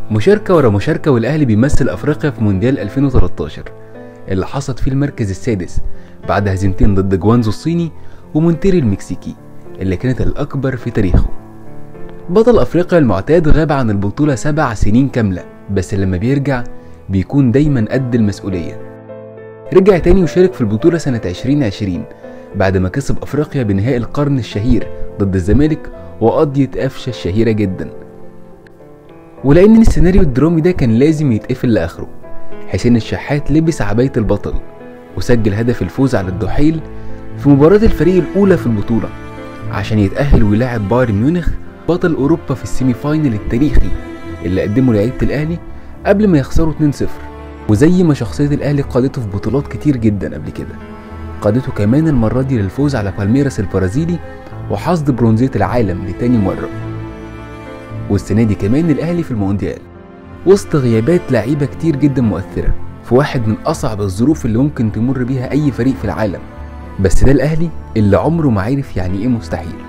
مشاركة ورا مشاركة والأهلي بيمثل أفريقيا في مونديال 2013 اللي حصد فيه المركز السادس بعد هزيمتين ضد جوانزو الصيني ومونتيري المكسيكي اللي كانت الأكبر في تاريخه بطل أفريقيا المعتاد غاب عن البطولة سبع سنين كاملة بس لما بيرجع بيكون دايما قد المسؤولية رجع تاني وشارك في البطولة سنة 2020 بعد ما كسب أفريقيا بنهائي القرن الشهير ضد الزمالك وقضية قفشة الشهيرة جدا ولأن السيناريو الدرامي ده كان لازم يتقفل لآخره حسين الشحات لبس عباية البطل وسجل هدف الفوز على الدحيل في مباراة الفريق الأولى في البطولة عشان يتأهل ويلاعب بايرن ميونخ بطل أوروبا في السيمي فاينل التاريخي اللي قدمه لعيبة الأهلي قبل ما يخسروا 2-0 وزي ما شخصية الأهلي قادته في بطولات كتير جدا قبل كده قادته كمان المرة دي للفوز على بالميراس البرازيلي وحصد برونزية العالم لتاني مرة والسنة دي كمان الأهلي في المونديال وسط غيابات لعيبة كتير جدا مؤثرة في واحد من أصعب الظروف اللي ممكن تمر بيها أي فريق في العالم بس ده الأهلي اللي عمره ما عرف يعني إيه مستحيل